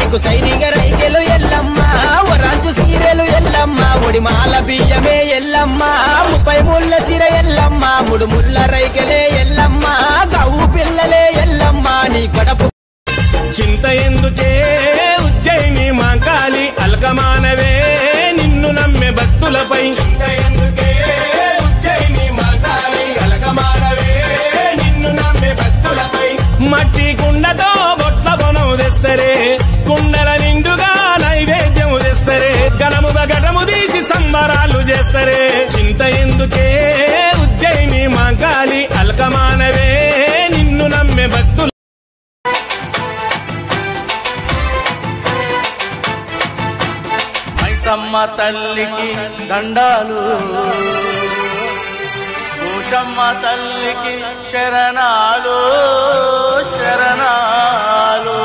నీకు సైనిక రైకెలు ఎల్లమ్మ వరాజు సీరెలు ఎల్లమ్మ ఒడి మాల బియ్యమే ఎల్లమ్మ ముప్పై ముళ్ళ సిర ఎల్లమ్మ ముడు ముళ్ళ రైకెలే ఎల్లమ్మ గవ్వు పిల్లలే ఎల్లమ్మ నీ గడపు చింత ఎందుకే ఉజ్జయిని మాంకాలి అల్కమానవే నిన్ను నమ్మే భక్తులపై చింత ఎందుకే ఉజ్జయిని మాంకాలి అల్కమానవే నిన్ను నమ్మే భక్తులపై మట్టి కుండతో బొట్ల బొనము తెస్తరే కుండల నిండుగా నైవేద్యము తెస్తరే గణముగా గటము తీసి సంబరాలు చేస్తరే చింత ఎందుకే ఉజ్జయిని మాంకాలి అల్కమానవే నిన్ను నమ్మే భక్తులు మైసమ్మ తల్లికి దండాలు భూషమ్మ తల్లికి శరణాలు శరణాలు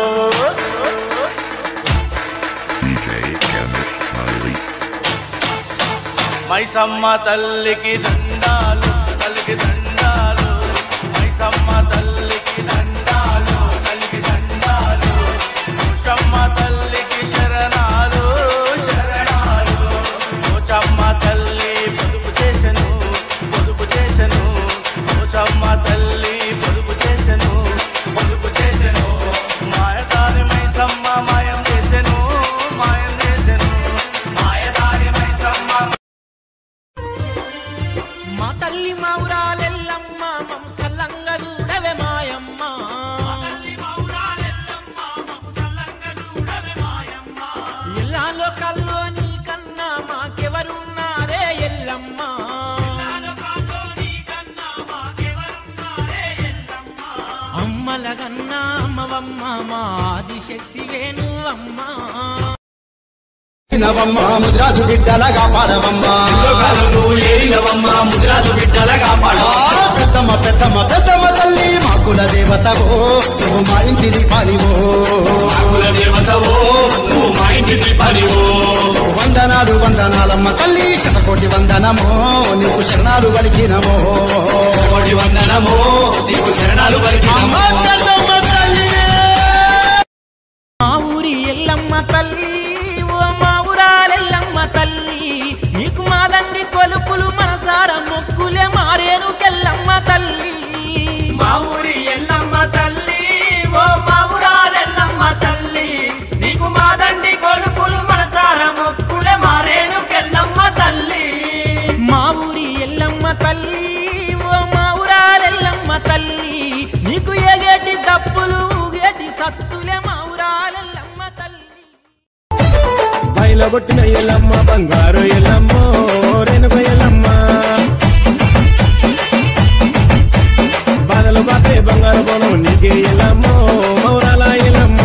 DJ Kevin Smiley. మైసమ్మ తల్లికి దండాలు తల్లికి దండాలు మైసమ్మ తల్లికి దండాలు తల్లికి దండాలు భూషమ్మ తల్లికి శరణాలు శరణాలు భూషమ్మ తల్లి పొదుపు చేసెను పొదుపు చేసెను భూషమ్మ తల్లి పొదుపు చేసెను పొదుపు చేసెను మాయదారి మైసమ్మ మాయం చేసెను మాయం చేసెను మాయదారి మైసమ్మ మా తల్లి మౌరాలెల్లమ్మ మంసల్లంగా చూడవే మాయమ్మ ఇల్లాలో కల్లో నీ కన్నా మాకెవరున్నారే ఎల్లమ్మ అమ్మల కన్నా అమ్మవమ్మ మా ఆదిశక్తి వేణువమ్మ నవమ్మ ముద్రాజు బిడ్డలగా పాడవమ్మా పెద్దమ్మ పెద్దమ్మ పెద్దమ్మ తల్లి మా కుల దేవతవో నువ్వు మా ఇంటి దీపాలివో వందనాలు వందనాలమ్మ తల్లి శతకోటి వందనమో నీకు శరణాలు పలికినమో వందనమో నీకు శరణాలు పలికినమో తల్లి మా ఊరి ఎల్లమ్మ తల్లి ఓ మా ఊరాలెల్లమ్మ తల్లి నీకు మాదండి కొలుపులు మనసార మొక్కులే మారేను కెల్లమ్మ తల్లి మా ఊరి ఎల్లమ్మ తల్లి ఓ మా ఊరాలెల్లమ్మ తల్లి నీకు మాదండి కొలుపులు మనసార మొక్కులే మారేను కెల్లమ్మ తల్లి మా ఊరి ఎల్లమ్మ తల్లి ఓ మా ఊరాలెల్లమ్మ తల్లి నీకు ఎగేటి దప్పులు ఊగేటి సత్తులే మా ఊరాలెల్లమ్మ తల్లి బయలగొట్టిన ఎల్లమ్మ బంగారు ఎల్లమ్మ రేణుక ఎల్లమ్మ బాధలు బాతే బంగారు బోనం నీకే ఎల్లమ్మ మౌరాల ఎల్లమ్మ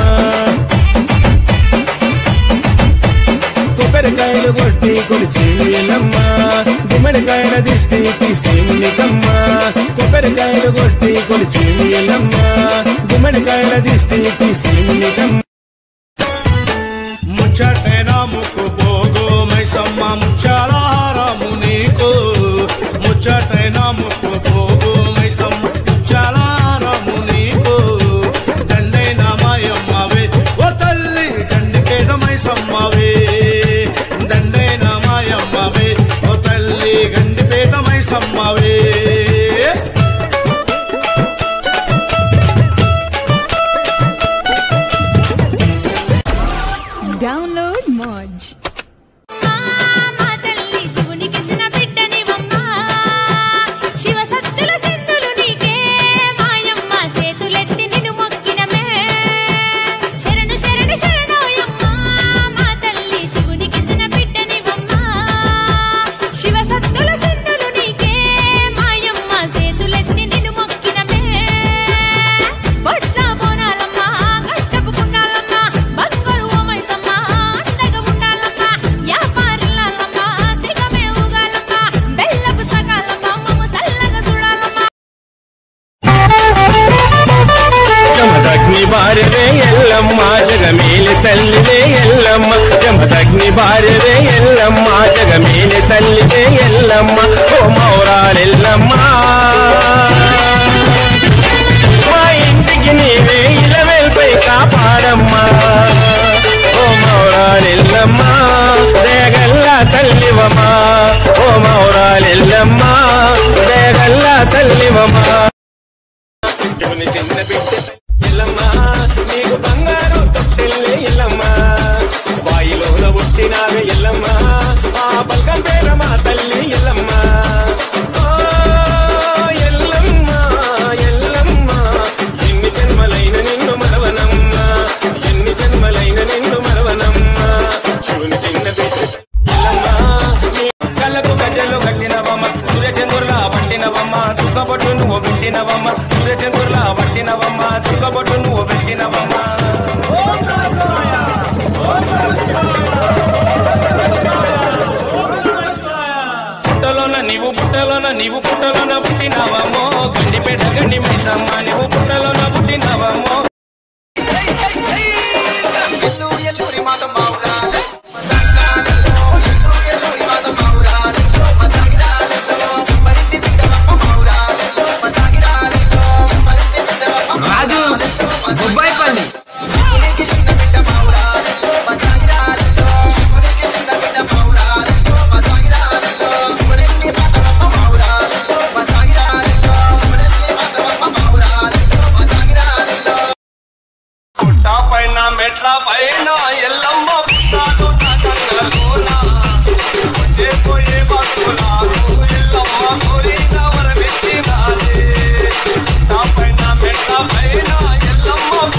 కొబ్బరికాయలు కొట్టి కొలిచి ఎల్లమ్మ గుమ్మడికాయల దిష్టి తీసి నీకమ్మ కొబ్బరికాయలు కొట్టి కొలిచి ఎల్లమ్మ గుమ్మడికాయల దిష్టి తీసి నీకమ్మ ముచ్చటైన ముక్కు పోగు మైసమ్మ ముచ్చాలారము నీకు ముచ్చటైన ముక్కు పోగు మైసమ్మ ముచ్చాలారము నీకు దండైన మాయమ్మవే ఓ తల్లి గండికేట మైసమ్మవే దండైన మాయమ్మవే ఓ తల్లి గండిపేట మైసమ్మవే Download Moj. మా తల్లి శివునికిసిన బిడ్డనివమ్మా శివ సత్తుల సింధులు నీకే మాయమ్మ చేతులెత్తి నిన్ను మొక్కినమే శరణు శరణు శరణోయమ్మా మా తల్లి శివునికిసిన బిడ్డనివమ్మా శివ సత్తుల సింధులు నీకే మాయమ్మ చేతులెత్తి నిన్ను మొక్కినమే బొట్ల బోనాలమ్మ కష్టపు కుండాలమ్మ బంగారు ఓమైసమ్మ అండగా ఉండాలమ్మ యాపారులాలమ్మ సిగమే ఊగాలమ్మ బెల్లపు సకాలమ్మ మమ్మ సల్లగా చూడాలమ్మ జమదగ్ని భార్యవే ఎల్లమ్మ జగమేలి తల్లివే ఎల్లమ్మ జమదగ్ని భార్యవే ఎల్లమ్మ జగమేలి తల్లివే ఎల్లమ్మ ఓ మౌరాలెల్లమ్మ మా ఇంటికి నీవే ఇలవేల్పై కాపాడమ్మా పుట్టినవమ్మా పుట్టలోన నీవు పుట్టలోన నీవు పుట్టలోన పుట్టినవమ్మో గండిపేట గండి మైసమ్మ నీవు పుట్టలోన పుట్టినవమ్మో రాజు దుబ్బాయిపల్లి పుట్ట పైన మెట్ల పైన ఎల్లమ్మ పుట్టాలు నా కన్నలోన వచ్చే పోయే భక్తులారు ఎల్లమ్మ కోరిన వరమిచ్చినారే పుట్ట పైన మెట్ల పైన ఎల్లమ్మ